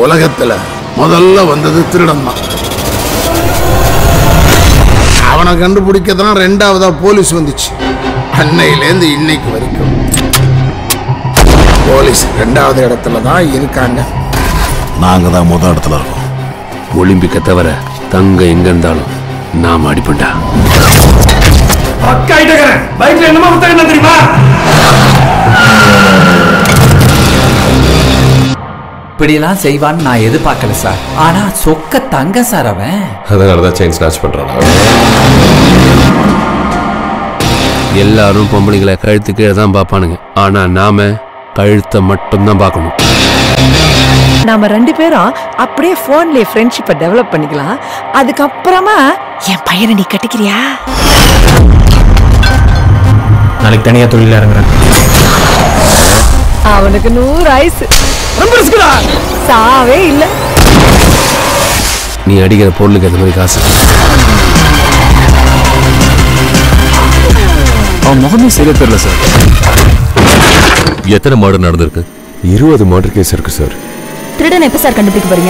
உலகத்துல முதல்ல வந்தது திருடன் தான் அவனை கண்டுபிடிக்க தான் ரெண்டாவதா போலீஸ் வந்துச்சு அன்னையிலேருந்து இன்னைக்கு வரைக்கும் போலீஸ் ரெண்டாவது இடத்துல தான் இருக்காங்க நாங்க தான் முத இடத்துல இருக்கோம் ஒலிம்பிக்க தவிர தங்க எங்க இருந்தாலும் நாம அடிப்பண்டா பக்கா ஐட்டக்காரன் பைக்ல என்னமா புத்தகம் என்ன தெரியுமா இப்படியெல்லாம் செய்வான்னு நான் எதிர்பார்க்கல சார் ஆனா சொக்க தங்க சார் அவன் அதனால தான் செயின் ஸ்நாச் பண்றான் எல்லாரும் பொம்பளைங்களை கழுத்து கீழே தான் பார்ப்பானுங்க ஆனா நாம கழுத்தை மட்டும்தான் பார்க்கணும் நாம ரெண்டு பேரும் அப்படியே போன்லயே ஃப்ரெண்ட்ஷிப்பை டெவலப் பண்ணிக்கலாம் அதுக்கப்புறமா என் பையனை நீ கட்டிக்கிறியா நாளைக்கு தனியா தொழில இறங்குறேன் அவனுக்கு நூறு ஆயுசு ரொம்ப ரிஸ்குடா சாவே இல்ல நீ அடிக்கிற பொருளுக்கு அந்த மாதிரி காசு அவன் முகமே சரியா தெரியல சார் எத்தனை மர்டர் நடந்திருக்கு இருபது மர்டர் கேஸ் இருக்கு சார் திருடன் எப்ப சார் கண்டுபிடிக்க போறீங்க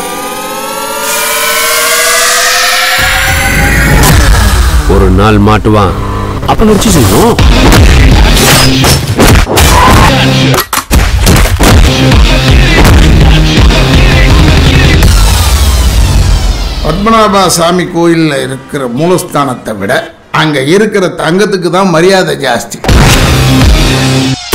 ஒரு நாள் மாட்டுவான் அப்ப நிறுத்தி செய்யணும் பத்மநாபா சாமி கோயில்ல இருக்கிற மூலஸ்தானத்தை விட அங்க இருக்கிற தங்கத்துக்கு தான் மரியாதை ஜாஸ்தி